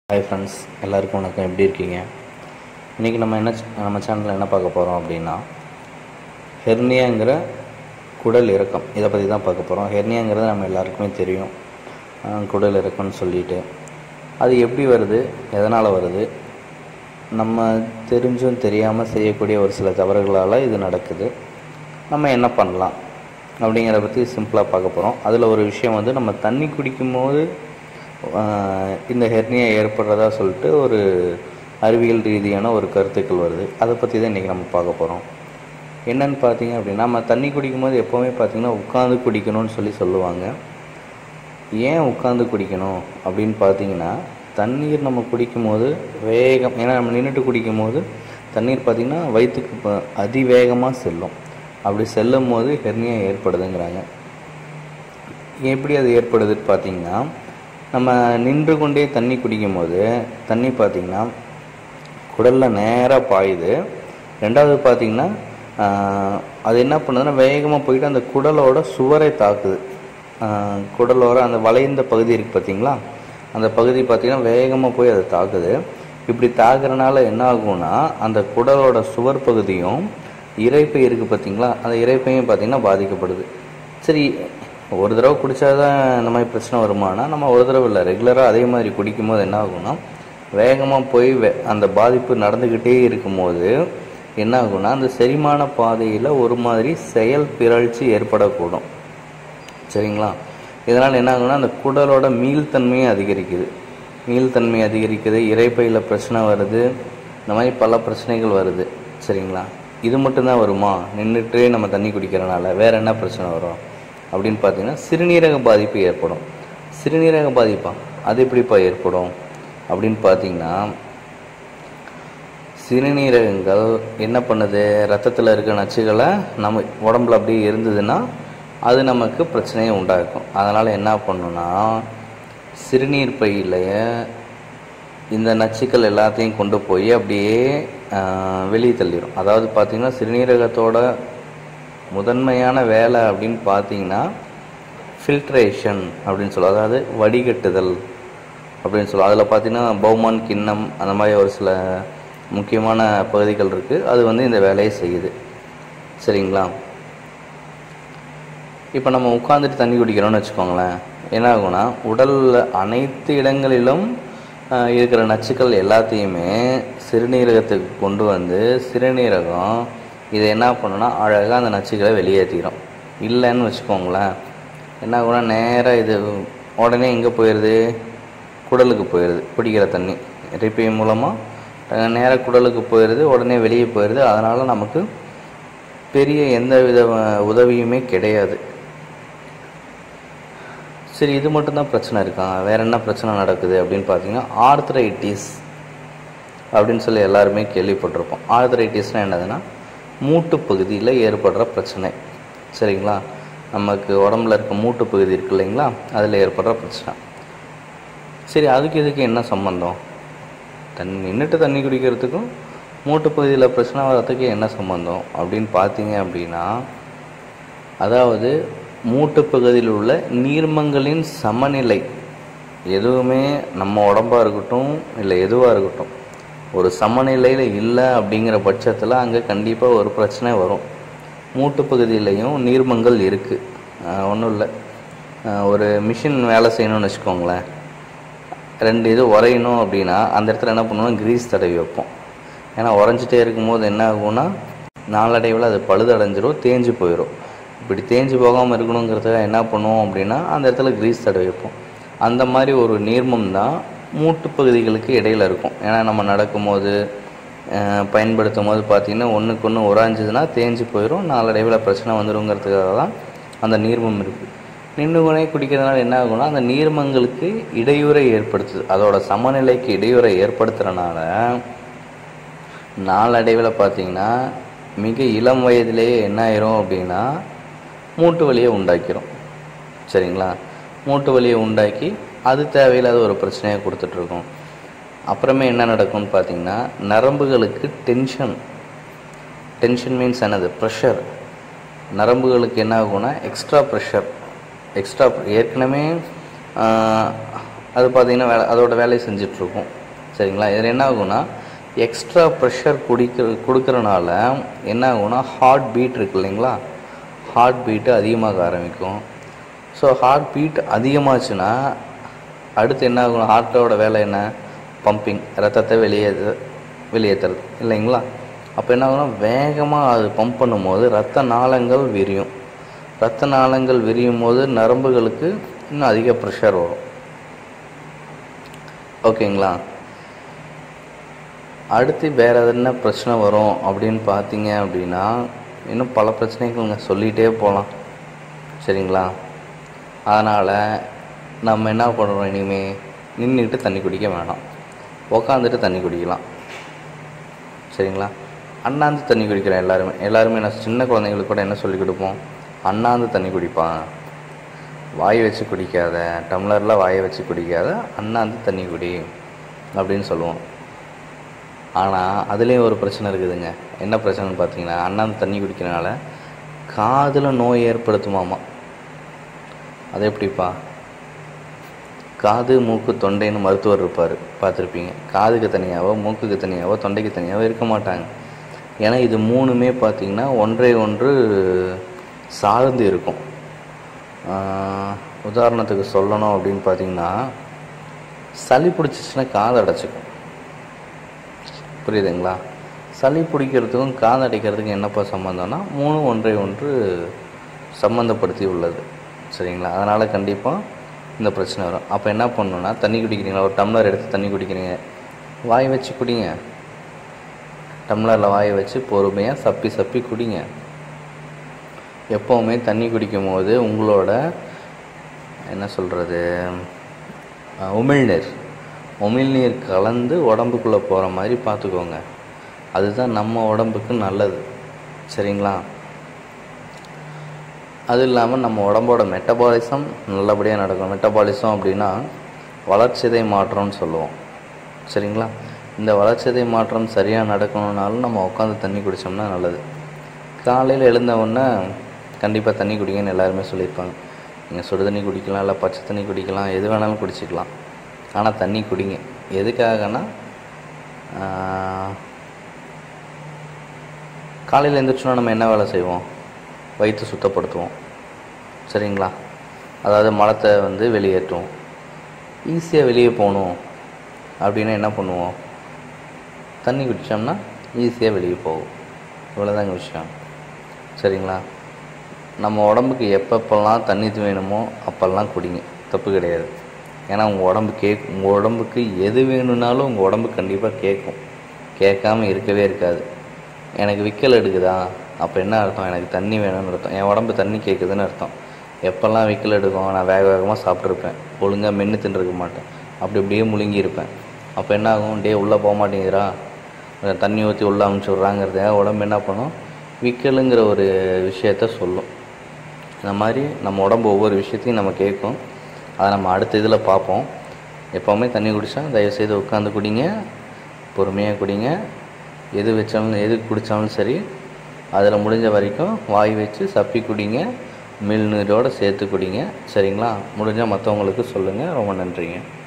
hi friends எல்லாருக்கும் வணக்கம் எப்படி இருக்கீங்க இன்றைக்கி நம்ம என்ன ச்ச- நம்ம சேனலில் என்ன பார்க்க போகிறோம் அப்படின்னா ஹெர்னியாங்கிற குடல் இறக்கம் இதை பற்றி தான் பார்க்க போகிறோம் ஹெர்னியாங்கிறது நம்ம எல்லாருக்குமே தெரியும் அஹ் குடல் இறக்கம்னு சொல்லிட்டு அது எப்படி வருது எதனால் வருது நம்ம தெரிஞ்சும் தெரியாமல் செய்யக்கூடிய ஒரு சில தவறுகளால் இது நடக்குது நம்ம என்ன பண்ணலாம் அப்படிங்கிறத பற்றி சிம்பிளாக பார்க்க போகிறோம் அதில் ஒரு விஷயம் வந்து நம்ம தண்ணி குடிக்கும்போது ஆஹ், இந்த ஹெர்னியா ஏற்படுறதா சொல்லிட்டு ஒரு அறிவியல் ரீதியான ஒரு கருத்துக்கள் வருது அதை பற்றி தான் இன்றைக்கி நம்ம பார்க்க போகிறோம் என்னன்னு பார்த்தீங்க அப்படின்னா நம்ம தண்ணி குடிக்கும்போது எப்போவுமே பார்த்தீங்கன்னா உட்காந்து குடிக்கணும்னு சொல்லி சொல்லுவாங்க ஏன் உட்காந்து குடிக்கணும் அப்படின்னு பார்த்தீங்கன்னா தண்ணீர் நம்ம குடிக்கும்போது வேகம் ஏன்னா நம்ம நின்றுட்டு குடிக்கும்போது தண்ணீர் பார்த்திங்கன்னா வயிற்றுக்கு ப- அதிவேகமாக செல்லும் அப்படி செல்லும் போது ஹெர்னியா ஏற்படுதுங்கிறாங்க எப்படி அது ஏற்படுதுன்னு பார்த்தீங்கன்னா நம்ம நின்று கொண்டே தண்ணி குடிக்கும்போது தண்ணி பார்த்திங்கன்னா குடலில் நேராக பாயுது ரெண்டாவது பார்த்தீங்கன்னா ஆஹ், அது என்ன பண்ணுதுன்னா வேகமாக போயிட்டு அந்த குடலோட சுவரை தாக்குது ஆஹ், குடலோர அந்த வளைந்த பகுதி இருக்குது பார்த்தீங்களா அந்த பகுதி பார்த்தீங்கன்னா வேகமாக போய் அதை தாக்குது இப்படி தாக்குறனால என்ன ஆகும்னா அந்த குடலோட சுவர் பகுதியும் இரைப்பை இருக்குது பார்த்தீங்களா அந்த இரைப்பையும் பார்த்தீங்கன்னா பாதிக்கப்படுது சரி ஒரு தடவை குடித்தாதான் இந்த மாதிரி பிரச்சனை வருமானா நம்ம ஒரு தடவை இல்லை ரெகுலராக அதே மாதிரி குடிக்கும்போது என்ன ஆகும்னா வேகமாக போய் வே அந்த பாதிப்பு நடந்துக்கிட்டே இருக்கும்போது என்ன ஆகும்னா அந்த செரிமான பாதையில் ஒரு மாதிரி செயல் பிறழ்ச்சி ஏற்படக்கூடும் சரிங்களா இதனால் என்ன ஆகும்னா அந்த குடலோட மீள்தன்மையை அதிகரிக்குது மீள்தன்மை அதிகரிக்குது இரைப்பையில் பிரச்சனை வருது இந்த மாதிரி பல பிரச்சனைகள் வருது சரிங்களா இது மட்டும்தான் வருமா நின்றுட்டே நம்ம தண்ணி குடிக்கிறனால வேற என்ன பிரச்சனை வரும் அப்படின்னு பார்த்தீங்கன்னா சிறுநீரக பாதிப்பு ஏற்படும் சிறுநீரக பாதிப்பா அது எப்படிப்பா ஏற்படும் அப்படின்னு பார்த்தீங்கன்னா சிறுநீரகங்கள் என்ன பண்ணுது ரத்தத்தில் இருக்க நச்சுகளை நம்ம உடம்புல அப்படியே இருந்ததுன்னா அது நமக்கு பிரச்சனையை உண்டாக்கும் அதனால் என்ன பண்ணுன்னா சிறுநீர் பையில இந்த நச்சுக்கள் எல்லாத்தையும் கொண்டு போய் அப்படியே ஆஹ், வெளியே தள்ளிடும் அதாவது பார்த்திங்கன்னா சிறுநீரகத்தோட முதன்மையான வேலை அப்படின்னு பார்த்தீங்கன்னா ஃபில்ட்ரேஷன் அப்படின்னு சொல்லுவோம் அதாவது வடிகட்டுதல் அப்படின்னு சொல்லுவோம் அதில் பார்த்தீங்கன்னா பௌமான் கிண்ணம் அந்த மாதிரி ஒரு சில முக்கியமான பகுதிகள் இருக்குது அது வந்து இந்த வேலையை செய்யுது சரிங்களா இப்போ நம்ம உட்காந்துட்டு தண்ணி குடிக்கிறோம்னு வச்சுக்கோங்களேன் என்ன ஆகும்னா உடலில் அனைத்து இடங்களிலும் ஆஹ், இருக்கிற நச்சுக்கள் எல்லாத்தையுமே சிறுநீரகத்துக்கு கொண்டு வந்து சிறுநீரகம் இதை என்ன பண்ணுன்னா அழகாக அந்த நச்சுக்களை வெளியேற்றிடும் இல்லைன்னு வச்சுக்கோங்களேன் என்ன ஆகும்னா நேராக இது உடனே எங்கே போயிடுது குடலுக்கு போயிடுது குடிக்கிற தண்ணி ரிப்பை மூலமாக நேராக குடலுக்கு போயிடுது உடனே வெளியே போயிடுது அதனால் நமக்கு பெரிய எந்த வித அஹ், உதவியுமே கிடையாது சரி இது மட்டும்தான் பிரச்சனை இருக்கா வேற என்ன பிரச்சனை நடக்குது அப்படின்னு பார்த்தீங்கன்னா ஆர்த்ரைட்டிஸ் அப்படின்னு சொல்லி எல்லாருமே கேள்விப்பட்டிருப்போம் ஆர்த்ரைட்டிஸ்னால் என்னதுன்னா மூட்டு பகுதியில் ஏற்படுற பிரச்சனை சரிங்களா நமக்கு உடம்புல இருக்க மூட்டு பகுதி இருக்கு இல்லைங்களா அதில் ஏற்படுற பிரச்சனை சரி அதுக்கு இதுக்கு என்ன சம்பந்தம் தண்ணி நின்றுட்டு தண்ணி குடிக்கிறதுக்கும் மூட்டு பகுதியில் பிரச்சனை வர்றதுக்கு என்ன சம்பந்தம் அப்படின்னு பார்த்தீங்க அப்படின்னா அதாவது மூட்டு பகுதியில் உள்ள நீர்மங்களின் சமநிலை எதுவுமே நம்ம உடம்பாக இருக்கட்டும் இல்லை எதுவாக இருக்கட்டும் ஒரு சமநிலையில் இல்லை அப்படிங்கிற பட்சத்தில் அங்கே கண்டிப்பாக ஒரு பிரச்சனை வரும் மூட்டு பகுதியிலையும் நீர்மங்கள் இருக்குது ஒன்றும் இல்லை ஒரு மிஷின் வேலை செய்யணும்னு வச்சுக்கோங்களேன் ரெண்டு இது உரையணும் அப்படின்னா அந்த இடத்துல என்ன பண்ணுவோம் கிரீஸ் தடவி வைப்போம் ஏன்னா உறைஞ்சிட்டே இருக்கும்போது என்ன ஆகும்னா நாளடைவில் அது பழுதடைஞ்சிரும் தேஞ்சு போயிடும் இப்படி தேஞ்சு போகாமல் இருக்கணுங்கிறதுக்காக என்ன பண்ணுவோம் அப்படின்னா அந்த இடத்துல கிரீஸ் தடவி வைப்போம் அந்த மாதிரி ஒரு நீர்மம் தான் மூட்டு பகுதிகளுக்கு இடையில இருக்கும் ஏன்னா நம்ம நடக்கும்போது அஹ், பயன்படுத்தும் போது பார்த்திங்கன்னா ஒன்றுக்கு ஒன்று உராஞ்சுதுன்னா தேஞ்சு போயிடும் நாளடைவில் பிரச்சனை வந்துருங்கிறதுக்காக தான் அந்த நீர்மம் இருக்குது நின்று கொண்டே குடிக்கிறதுனால என்ன ஆகும்னா அந்த நீர்மங்களுக்கு இடையூறை ஏற்படுத்துது அதோட சமநிலைக்கு இடையூறை ஏற்படுத்துறனால நாளடைவில் பார்த்தீங்கன்னா மிக இளம் வயதிலேயே என்ன ஆயிரும் அப்படின்னா மூட்டு வலியை உண்டாக்கிரும் சரிங்களா மூட்டு வலியை உண்டாக்கி அது தேவையில்லாத ஒரு பிரச்சனையை கொடுத்துட்ருக்கோம் அப்புறமே என்ன நடக்கும்னு பார்த்தீங்கன்னா நரம்புகளுக்கு டென்ஷன் டென்ஷன் மீன்ஸ் என்னது ப்ரெஷர் நரம்புகளுக்கு என்ன ஆகும்னா எக்ஸ்ட்ரா ப்ரெஷர் எக்ஸ்ட்ரா ஏற்கனவே ஆஹ், அது பார்த்திங்கன்னா வேலை அதோட வேலையை செஞ்சிட்ருக்கும் சரிங்களா இதில் என்ன ஆகும்னா எக்ஸ்ட்ரா ப்ரெஷர் குடிக்கிற கொடுக்குறனால என்ன ஆகும்னா ஹார்ட் பீட் இருக்கு இல்லைங்களா ஹார்ட் பீட்டு அதிகமாக ஆரம்பிக்கும் ஸோ ஹார்ட் பீட் அதிகமாச்சுன்னா அடுத்து என்ன ஆகும் ஹார்ட்டோட வேலை என்ன பம்பிங் ரத்தத்தை வெளியே வெளியேற்றுறது இல்லைங்களா அப்போ என்ன ஆகும்னா வேகமாக அது பம்ப் பண்ணும்போது ரத்த நாளங்கள் விரியும் ரத்த நாளங்கள் விரியும் போது நரம்புகளுக்கு இன்னும் அதிக ப்ரெஷர் வரும் ஓகேங்களா அடுத்து வேறு என்ன பிரச்சனை வரும் அப்படின்னு பார்த்தீங்க அப்படின்னா இன்னும் பல பிரச்சனைகள்ங்க சொல்லிகிட்டே போகலாம் சரிங்களா அதனால் நம்ம என்ன பண்ணுறோம் இனிமேல் நின்றுட்டு தண்ணி குடிக்க வேணாம் உக்காந்துட்டு தண்ணி குடிக்கலாம் சரிங்களா அண்ணாந்து தண்ணி குடிக்கிறேன் எல்லாருமே எல்லாருமே நான் சின்ன குழந்தைங்களுக்கு கூட என்ன சொல்லி கொடுப்போம் அண்ணாந்து தண்ணி குடிப்பான் வாய் வச்சு குடிக்காத டம்ளரில் வாயை வச்சு குடிக்காத அண்ணாந்து தண்ணி குடி அப்படின்னு சொல்லுவோம் ஆனால் அதுலேயும் ஒரு பிரச்சனை இருக்குதுங்க என்ன பிரச்சனைன்னு பார்த்தீங்கன்னா அண்ணாந்து தண்ணி குடிக்கிறனால காதில் நோய் ஏற்படுத்துமாமா அது எப்படிப்பா காது மூக்கு தொண்டைன்னு மருத்துவர் இருப்பார் பார்த்துருப்பீங்க காதுக்கு தனியாவோ மூக்குக்கு தனியாவோ தொண்டைக்கு தனியாவோ இருக்க மாட்டாங்க ஏன்னா இது மூணுமே பார்த்திங்கன்னா ஒன்றை ஒன்று சார்ந்து இருக்கும் ஆஹ், உதாரணத்துக்கு சொல்லணும் அப்படின்னு பார்த்தீங்கன்னா சளி பிடிச்சிச்சுன்னா காது அடைச்சிக்கும் புரியுதுங்களா சளி பிடிக்கிறதுக்கும் காது அடைக்கிறதுக்கும் என்னப்பா சம்மந்தம்னா மூணு ஒன்றை ஒன்று சம்மந்தப்படுத்தி உள்ளது சரிங்களா அதனால் கண்டிப்பாக இந்த பிரச்சனை வரும் அப்போ என்ன பண்ணணும்னா தண்ணி குடிக்கிறீங்களா ஒரு டம்ளர் எடுத்து தண்ணி குடிக்கிறீங்க வாய் வச்சு குடிங்க டம்ளரில் வாயை வச்சு பொறுமையாக சப்பி சப்பி குடிங்க எப்போவுமே தண்ணி குடிக்கும் போது உங்களோட என்ன சொல்கிறது உமிழ்நீர் உமிழ்நீர் கலந்து உடம்புக்குள்ளே போகிற மாதிரி பார்த்துக்கோங்க அதுதான் நம்ம உடம்புக்கு நல்லது சரிங்களா அது இல்லாமல் நம்ம உடம்போட மெட்டபாலிசம் நல்லபடியாக நடக்கும் மெட்டபாலிசம் அப்படின்னா வளர்ச்சிதை மாற்றம்னு சொல்லுவோம் சரிங்களா இந்த வளர்ச்சிதை மாற்றம் சரியாக நடக்கணுன்னாலும் நம்ம உட்காந்து தண்ணி குடித்தோம்னா நல்லது காலையில் எழுந்த உடனே கண்டிப்பாக தண்ணி குடிங்கன்னு எல்லாருமே சொல்லியிருப்பாங்க நீங்கள் சுடு தண்ணி குடிக்கலாம் இல்லை பச்சை தண்ணி குடிக்கலாம் எது வேணாலும் குடிச்சிக்கலாம் ஆனால் தண்ணி குடிங்க எதுக்காகனா ஆஹ், காலையில் எழுந்திரிச்சோன்னா நம்ம என்ன வேலை செய்வோம் வயிற்று சுத்தப்படுத்துவோம் சரிங்களா அதாவது மலத்தை வந்து வெளியேற்றுவோம் ஈஸியாக வெளியே போகணும் அப்படின்னா என்ன பண்ணுவோம் தண்ணி குடித்தோம்னா ஈஸியாக வெளியே போகும் இவ்வளோதாங்க விஷயம் சரிங்களா நம்ம உடம்புக்கு எப்பப்பெல்லாம் தண்ணி வேணுமோ அப்போல்லாம் குடிங்க தப்பு கிடையாது ஏன்னா உங்கள் உடம்பு கேக் உங்கள் உடம்புக்கு எது வேணும்னாலும் உங்கள் உடம்பு கண்டிப்பாக கேட்கும் கேட்காம இருக்கவே இருக்காது எனக்கு விக்கல் எடுக்குதா அப்போ என்ன அர்த்தம் எனக்கு தண்ணி வேணும்னு அர்த்தம் என் உடம்பு தண்ணி கேட்குதுன்னு அர்த்தம் எப்போல்லாம் விக்கல் எடுக்கும் நான் வேக வேகமாக சாப்பிட்ருப்பேன் ஒழுங்காக மென்று தின்றுருக்க மாட்டேன் அப்படி அப்படியே முழுங்கியிருப்பேன் அப்போ என்ன ஆகும் டே உள்ளே போக மாட்டேங்கிறா கொஞ்சம் தண்ணி ஊற்றி உள்ளே அமுச்சு விட்றாங்கிறதுக்காக உடம்பு என்ன பண்ணும் விக்கலுங்கிற ஒரு விஷயத்த சொல்லும் இந்த மாதிரி நம்ம உடம்பு ஒவ்வொரு விஷயத்தையும் நம்ம கேட்கும் அதை நம்ம அடுத்த இதில் பார்ப்போம் எப்போவுமே தண்ணி குடித்தா தயவுசெய்து உட்காந்து குடிங்க பொறுமையாக குடிங்க எது வச்சாலும் எது குடித்தாலும் சரி அதில் முடிஞ்ச வரைக்கும் வாய் வச்சு சப்பி குடிங்க மில் நீரோடு சேர்த்து குடிங்க சரிங்களா முடிஞ்சால் மற்றவங்களுக்கு சொல்லுங்கள் ரொம்ப நன்றிங்க